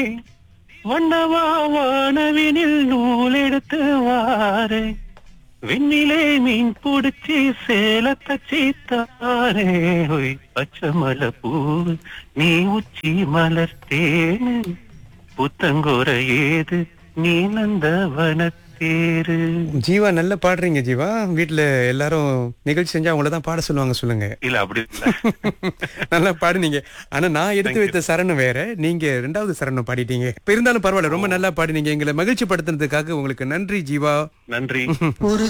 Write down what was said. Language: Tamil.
வண்ணவா வானவினில் நூல் எடுத்து வாரே விண்ணிலே மீன் புடிச்சு சேலத்தை சீத்தாரே ஒய் பச்சை மலை பூவு நீ உச்சி மலர்த்தேனு புத்தங்கோர ஏது நீ நந்தவனத்தேரு ஜீவா நல்லா பாடுறீங்க ஜீவா வீட்ல எல்லாரும் நிகழ்ச்சி செஞ்சா அவங்கள தான் பாட சொல்லுவாங்க சொல்லுங்க இல்ல அப்படி இல்ல நல்லா பாடுனீங்க ஆனா நான் எடுத்து வைத்த சரணம் வேற நீங்க ரெண்டாவது சரணம் பாடிட்டீங்க இப்ப இருந்தாலும் பரவாயில்ல ரொம்ப நல்லா பாடினீங்க எங்களை மகிழ்ச்சி படுத்துனதுக்காக உங்களுக்கு நன்றி ஜீவா நன்றி ஒரு